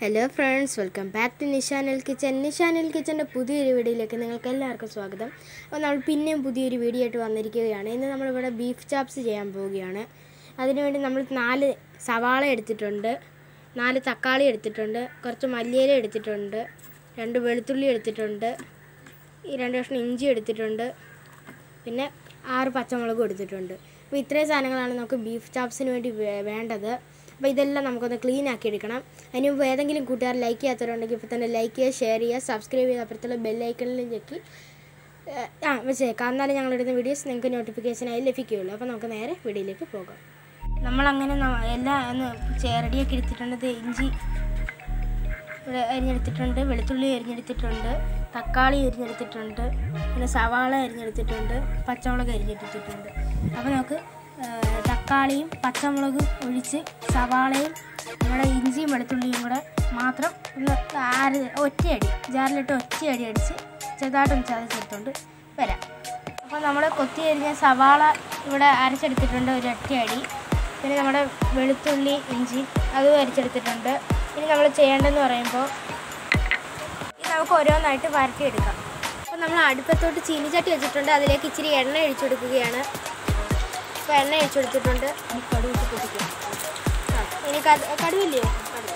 Hello friends welcome back to Nishanal kitchen Nishanal കിച്ചൻ്റെ പുതിയൊരു വീഡിയോയിലേക്ക് നിങ്ങൾക്ക് എല്ലാവർക്കും സ്വാഗതം അപ്പോൾ നമ്മൾ പിന്നെയും പുതിയൊരു വീഡിയോ ആയിട്ട് വന്നിരിക്കുകയാണ് ഇന്ന് നമ്മളിവിടെ ബീഫ് ചാപ്സ് ചെയ്യാൻ പോവുകയാണ് അതിനുവേണ്ടി നമ്മൾ നാല് സവാള എടുത്തിട്ടുണ്ട് നാല് തക്കാളി എടുത്തിട്ടുണ്ട് കുറച്ച് മല്ലിയില എടുത്തിട്ടുണ്ട് രണ്ട് വെളുത്തുള്ളി എടുത്തിട്ടുണ്ട് ഈ രണ്ട് കഷ്ണം ഇഞ്ചി എടുത്തിട്ടുണ്ട് പിന്നെ ആറ് പച്ചമുളകും എടുത്തിട്ടുണ്ട് അപ്പോൾ ഇത്രയും സാധനങ്ങളാണ് നമുക്ക് ബീഫ് ചാപ്സിന് വേണ്ടി വേ- വേണ്ടത് അപ്പോൾ ഇതെല്ലാം നമുക്കൊന്ന് ക്ലീൻ ആക്കി എടുക്കണം അതിന് മുമ്പ് ഏതെങ്കിലും കൂട്ടുകാർ ലൈക്ക് ചെയ്യാത്തവരുണ്ടെങ്കിൽ ഇപ്പോൾ തന്നെ ലൈക്ക് ചെയ്യുക ഷെയർ ചെയ്യുക സബ്സ്ക്രൈബ് ചെയ്ത് അപ്പുറത്തുള്ള ബെല്ലൈക്കണിൽ ഞെക്കി ഏഹ്, ആ വെച്ചേക്കാം എന്നാലും ഞങ്ങളിടുന്ന വീഡിയോസ് നിങ്ങൾക്ക് നോട്ടിഫിക്കേഷനായി ലഭിക്കുകയുള്ളൂ അപ്പോൾ നമുക്ക് നേരെ വീഡിയോയിലേക്ക് പോകാം നമ്മളങ്ങനെ ന- എല്ലാം ഒന്ന് ചെ- റെഡിയാക്കി എടുത്തിട്ടുണ്ട് ഇത് ഇഞ്ചി ഇവിടെ അരിഞ്ഞെടുത്തിട്ടുണ്ട് വെളുത്തുള്ളി അരിഞ്ഞെടുത്തിട്ടുണ്ട് തക്കാളി അരിഞ്ഞെടുത്തിട്ടുണ്ട് പിന്നെ സവാള അരിഞ്ഞെടുത്തിട്ടുണ്ട് പച്ചമുളക് അരിഞ്ഞെടുത്തിട്ടുണ്ട് അപ്പോൾ നമുക്ക് ആ, തക്കാളിയും പച്ചമുളകും ഒഴിച്ച് സവാളയും നമ്മുടെ ഇഞ്ചിയും വെളുത്തുള്ളിയും കൂടെ മാത്രം ഒന്ന് ആര് ഒറ്റയടി ജാറിലിട്ട് ഒറ്റയടി അടിച്ച് ചെറുതായിട്ടൊന്ന് ചതച്ചെടുത്തുകൊണ്ട് വരാം അപ്പോൾ നമ്മൾ കൊത്തി അരിഞ്ഞ സവാള ഇവിടെ അരച്ചെടുത്തിട്ടുണ്ട് ഒരു ഒറ്റയടി പിന്നെ നമ്മുടെ വെളുത്തുള്ളി ഇഞ്ചി അതും അരിച്ചെടുത്തിട്ടുണ്ട് ഇനി നമ്മൾ ചെയ്യേണ്ടതെന്ന് പറയുമ്പോൾ ഇത് നമുക്ക് ഓരോന്നായിട്ട് വരട്ടിയെടുക്കാം അപ്പോൾ നമ്മൾ അടുപ്പത്തോട്ട് ചീനിച്ചട്ടി വെച്ചിട്ടുണ്ട് അതിലേക്ക് ഇച്ചിരി എണ്ണ ഒഴിച്ചു കൊടുക്കുകയാണ് അപ്പോൾ എണ്ണ ഒഴിച്ചു കൊടുത്തിട്ടുണ്ട് ഇനി കടുവിട്ട് പൊട്ടിക്കാം ആ ഇനി കടു കടുവില്ലയോ കടുവ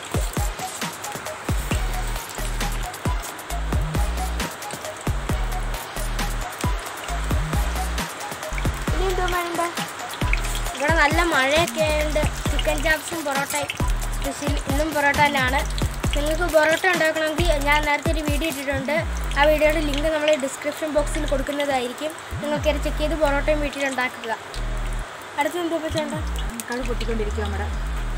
ഇനി എന്തോ വേണ്ട ഇവിടെ നല്ല മഴയൊക്കെ ഉണ്ട് ചിക്കൻ ചാപ്സും പൊറോട്ടയും സ്പെഷ്യൽ ഇന്നും പൊറോട്ടയിലാണ് നിങ്ങൾക്ക് പൊറോട്ട ഉണ്ടാക്കണമെങ്കിൽ ഞാൻ നേരത്തെ ഒരു വീഡിയോ ഇട്ടിട്ടുണ്ട് ആ വീഡിയോയുടെ ലിങ്ക് നമ്മൾ ഡിസ്ക്രിപ്ഷൻ ബോക്സിൽ കൊടുക്കുന്നതായിരിക്കും നിങ്ങൾക്ക് അത് ചെക്ക് ചെയ്ത് പൊറോട്ടയും വീട്ടിൽ ഉണ്ടാക്കുക അടുത്ത് എന്തോ ചെയ്യേണ്ട കടു പൊട്ടിക്കൊണ്ടിരിക്കുക നമ്മുടെ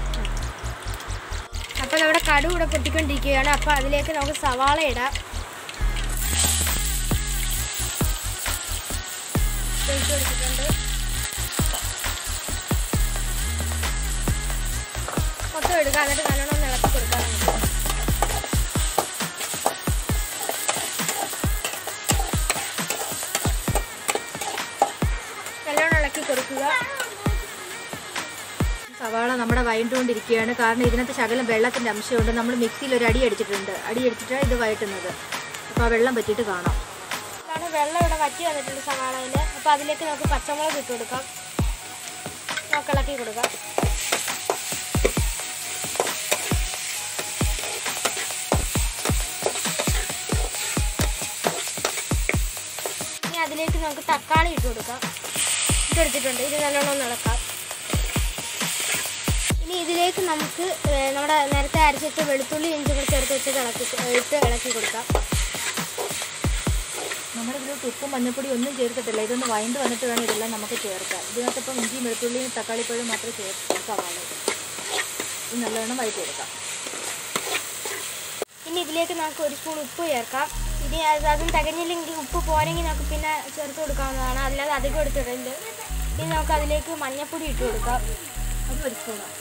അപ്പോൾ നമ്മുടെ കടു ഇവിടെ പൊട്ടിക്കൊണ്ടിരിക്കുകയാണ് അപ്പോൾ അതിലേക്ക് നമുക്ക് സവാള ഇടാം ഒഴിച്ച് കൊടുത്തിട്ടുണ്ട് മൊത്തം എടുക്കാം എന്നിട്ട് നല്ലോണം ഒന്ന് ഇളക്കി കൊടുക്കാം നമുക്ക് നല്ലോണം ഇളക്കി കൊടുക്കുക സവാള നമ്മുടെ വഴണ്ടുകൊണ്ടിരിക്കുകയാണ് കാരണം ഇതിനകത്ത് ശകലം വെള്ളത്തിൻ്റെ അംശമുണ്ട് നമ്മൾ മിക്സിയിൽ ഒരു അടി അടിച്ചിട്ടുണ്ട് അടി അടിച്ചിട്ടാണ് ഇത് വഴറ്റുന്നത് അപ്പോൾ ആ വെള്ളം പറ്റിയിട്ട് കാണാം ഇതാണ് വെള്ളം ഇവിടെ വറ്റി വന്നിട്ടുണ്ട് സവാളയിൽ അപ്പോൾ അതിലേക്ക് നമുക്ക് പച്ചമുളക് ഇട്ട് കൊടുക്കാം നമുക്ക് ഇളക്കി കൊടുക്കാം ഇനി അതിലേക്ക് നമുക്ക് തക്കാളി ഇട്ട് കൊടുക്കാം ഇട്ടെടുത്തിട്ടുണ്ട് ഇത് നല്ലോണം ഒന്ന് ഇളക്കാം ഇനി ഇതിലേക്ക് നമുക്ക് ഏഹ്, നമ്മുടെ നേരത്തെ അരച്ച് വെച്ച വെളുത്തുള്ളി ഇഞ്ചി കൂടി ചേർത്ത് വെച്ചിട്ട് ഇളക്കി ഇട്ട് ഇളക്കി കൊടുക്കാം നമ്മുടെ ഇതിലോട്ട് ഉപ്പും മഞ്ഞപ്പൊടി ഒന്നും ചേർത്തിട്ടില്ല ഇതൊന്ന് വഴണ്ട് വന്നിട്ട് വേണം ഇതെല്ലാം നമുക്ക് ചേർക്കാം ഇതിനകത്ത് ഇപ്പം ഇഞ്ചിയും വെളുത്തുള്ളിയും തക്കാളിപ്പഴം മാത്രമേ ചേർത്ത് സവാള ഇത് നല്ലവണ്ണം വഴറ്റി എടുക്കാം ഇനി ഇതിലേക്ക് നമുക്ക് ഒരു സ്പൂൺ ഉപ്പ് ചേർക്കാം ഇനി അത് അതും തികഞ്ഞില്ലെങ്കിൽ ഉപ്പ് പോരെങ്കിൽ നമുക്ക് പിന്നെ ചേർത്ത് കൊടുക്കാവുന്നതാണ് അല്ലാതെ അധികം എടുത്തിടരുത് ഇനി നമുക്ക് അതിലേക്ക് മഞ്ഞൾപ്പൊടി ഇട്ട് കൊടുക്കാം അത് ഒരു സ്പൂണാണ്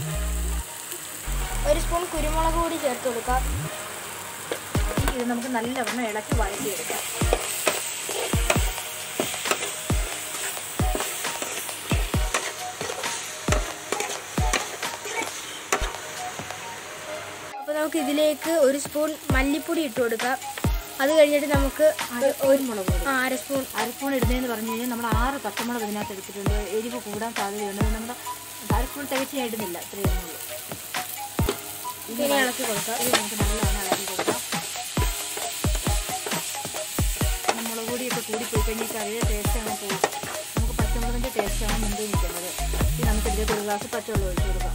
ഒരു സ്പൂൺ കുരുമുളക് പൊടി ചേർത്ത് കൊടുക്കാം ഇനി ഇത് നമുക്ക് നല്ലവണ്ണം ഇളക്കി വഴറ്റിയെടുക്കാം അപ്പോൾ നമുക്ക് ഇതിലേക്ക് ഒരു സ്പൂൺ മല്ലിപ്പൊടി ഇട്ട് കൊടുക്കാം അത് കഴിഞ്ഞിട്ട് നമുക്ക് ഒരു മുളക് പൊടി ആ, അര സ്പൂൺ അരസ്പൂൺ ഇടുന്നതെന്ന് പറഞ്ഞു കഴിഞ്ഞാൽ നമ്മൾ ആറ് പച്ചമുളക് ഇതിനകത്ത് എടുത്തിട്ടുണ്ട് എരിവ് കൂടാൻ സാധ്യതയുണ്ട് നമ്മുടെ അരസ്പൂൺ തികച്ച് ഞാൻ ഇടുന്നില്ല ഇത്രയേ ഉള്ളൂ ഇങ്ങനെ ഇളക്കി കൊടുക്കാം ഇത് നമുക്ക് നല്ലവണ്ണം ഇളക്കി കൊടുക്കാം പിന്നെ മുളക് പൊടിയൊക്കെ കൂടിപ്പോയി കഴിഞ്ഞാൽ കറിയുടെ ടേസ്റ്റ് അങ്ങനെ പോകും നമുക്ക് പച്ചമുളകിൻ്റെ ടേസ്റ്റാണ് മുൻപേ നിൽക്കുന്നത് ഇത് നമുക്ക് ഇതിലേക്ക് ഒരു ഗ്ലാസ് പച്ചവെള്ളം ഒഴിച്ച് കൊടുക്കാം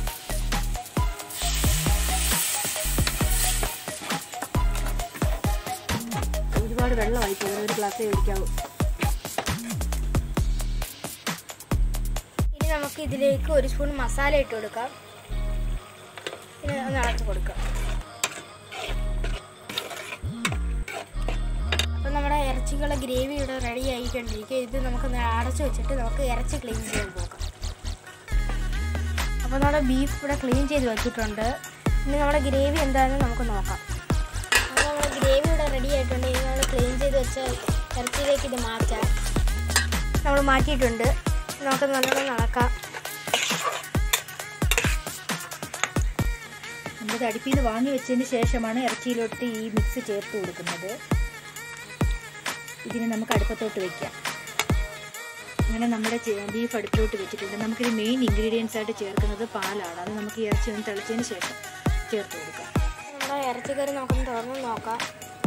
ഒരുപാട് വെള്ളമായി പോകുന്നത് ഒരു ഗ്ലാസ്സേ ഒഴിക്കാവൂ ഇനി നമുക്ക് ഇതിലേക്ക് ഒരു സ്പൂൺ മസാല ഇട്ട് കൊടുക്കാം പിന്നെ ഒന്ന് ഇളക്കി കൊടുക്കാം അപ്പം നമ്മുടെ ഇറച്ചിക്കുള്ള ഗ്രേവി ഇവിടെ റെഡി ആയിക്കൊണ്ടിരിക്കുക ഇത് നമുക്ക് അടച്ചു വെച്ചിട്ട് നമുക്ക് ഇറച്ചി ക്ലീൻ ചെയ്യാൻ പോകാം അപ്പോൾ നമ്മുടെ ബീഫ് ഇവിടെ ക്ലീൻ ചെയ്ത് വെച്ചിട്ടുണ്ട് ഇനി നമ്മുടെ ഗ്രേവി എന്താണെന്ന് നമുക്ക് നോക്കാം അപ്പോൾ നമ്മുടെ ഗ്രേവി ഇവിടെ റെഡി ആയിട്ടുണ്ട് ഇനി നമ്മൾ ക്ലീൻ ചെയ്ത് വെച്ച ഇറച്ചിയിലേക്ക് ഇത് മാറ്റാം നമ്മൾ മാറ്റിയിട്ടുണ്ട് നമുക്ക് നല്ലോണം നടക്കാം നമ്മുടെ ഇത് അടുപ്പിൽ നിന്ന് വാങ്ങി വെച്ചതിന് ശേഷമാണ് ഇറച്ചിയിലോട്ട് ഈ മിക്സ് ചേർത്ത് കൊടുക്കുന്നത് ഇതിനെ നമുക്ക് അടുപ്പത്തോട്ട് വെക്കാം അങ്ങനെ നമ്മുടെ ബീഫ് അടുപ്പിലോട്ട് വെച്ചിട്ടുണ്ട് നമുക്കിത് മെയിൻ ഇൻഗ്രീഡിയൻസ് ആയിട്ട് ചേർക്കുന്നത് പാലാണ് അത് നമുക്ക് ഈ ഇറച്ചി ഒന്ന് തിളച്ചതിന് ശേഷം ചേർത്ത് കൊടുക്കാം നമ്മുടെ ഇറച്ചിക്കറി നമുക്കൊന്ന് തുറന്ന് നോക്കാം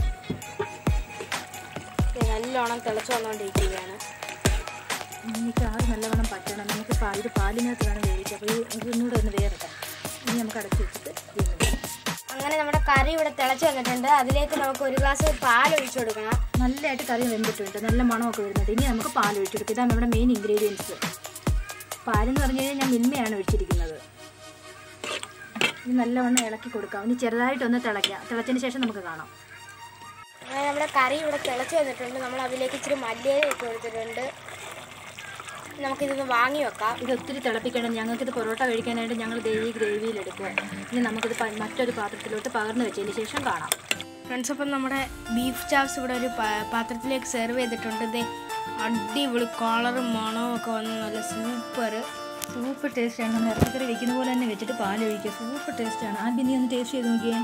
ഇത് നല്ലോണം തിളച്ച് വന്നുകൊണ്ടിരിക്കുകയാണ് ഇനി ചാറ് നല്ലവണ്ണം പറ്റണം നമുക്ക് പാ ഇത് പാലിനകത്ത് വേണം വേവിക്കുക അപ്പോൾ ഇത് ഇതൊന്നുകൂടെ ഒന്ന് വേറട്ടെ ഇനി നമുക്ക് അടച്ച് വെച്ചിട്ട് വീണ്ടും വേവിക്കാം. അങ്ങനെ നമ്മുടെ കറി ഇവിടെ തിളച്ച് വന്നിട്ടുണ്ട് അതിലേക്ക് നമുക്ക് ഒരു ഗ്ലാസ് പാൽ ഒഴിച്ചു കൊടുക്കണം നല്ലതായിട്ട് കറി വെന്തിട്ടുണ്ട് നല്ല മണമൊക്കെ വരുന്നുണ്ട് ഇനി നമുക്ക് പാൽ ഒഴിച്ചെടുക്കും ഇതാണ് നമ്മുടെ മെയിൻ ഇൻഗ്രീഡിയൻസ് പാലെന്ന് പറഞ്ഞു കഴിഞ്ഞാൽ ഞാൻ മിൽമയാണ് ഒഴിച്ചിരിക്കുന്നത് ഇനി നല്ലവണ്ണം ഇളക്കി കൊടുക്കാം ഇനി ചെറുതായിട്ടൊന്ന് തിളയ്ക്കാം തിളച്ചതിന് ശേഷം നമുക്ക് കാണാം അങ്ങനെ നമ്മുടെ കറി ഇവിടെ തിളച്ച് വന്നിട്ടുണ്ട് നമ്മൾ അതിലേക്ക് ഇച്ചിരി മല്ലിയില ഇട്ട് കൊടുത്തിട്ടുണ്ട് നമുക്കിതൊന്ന് വാങ്ങി വെക്കാം ഇത് ഒത്തിരി തിളപ്പിക്കണം ഞങ്ങൾക്കിത് പൊറോട്ട കഴിക്കാനായിട്ട് ഞങ്ങൾ ഈ ഗ്രേവിയിലെടുക്കുക ഇനി നമുക്കിത് പ- മറ്റൊരു പാത്രത്തിലോട്ട് പകർന്നു വെച്ചതിന് ശേഷം കാണാം ഫ്രണ്ട്സ് അപ്പം നമ്മുടെ ബീഫ് ചാപ്സ് ഇവിടെ ഒരു പാ- പാത്രത്തിലേക്ക് സെർവ് ചെയ്തിട്ടുണ്ട് ഇത് അടിപൊളി കളറും മണവും ഒക്കെ വന്ന് നല്ല സൂപ്പർ സൂപ്പർ ടേസ്റ്റാണ് നമ്മൾ ഇറച്ചിക്കറി വെക്കുന്ന പോലെ തന്നെ വെച്ചിട്ട് പാൽ ഒഴിക്കുക സൂപ്പർ ടേസ്റ്റാണ് ആദ്യം നീ ഒന്ന് ടേസ്റ്റ് ചെയ്ത് നോക്കിയേ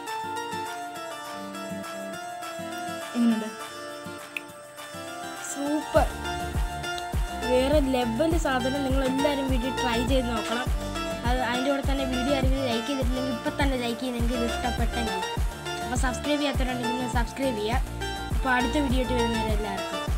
എങ്ങനെയുണ്ട് സൂപ്പർ വേറെ ലെവൽ സാധനം നിങ്ങൾ എല്ലാവരും വീട്ടിൽ ട്രൈ ചെയ്ത് നോക്കണം അത് അതിൻ്റെ കൂടെ തന്നെ വീഡിയോ ആരെങ്കിലും ലൈക്ക് ചെയ്തിട്ടില്ലെങ്കിൽ ഇപ്പം തന്നെ ലൈക്ക് ചെയ്യുന്നെങ്കിൽ ഇത് ഇഷ്ടപ്പെട്ടെങ്കിൽ അപ്പോൾ സബ്സ്ക്രൈബ് ചെയ്യാത്തവരുണ്ടെങ്കിൽ സബ്സ്ക്രൈബ് ചെയ്യുക അപ്പോൾ അടുത്ത വീഡിയോ ആയിട്ട് വരുന്നവരെല്ലാവർക്കും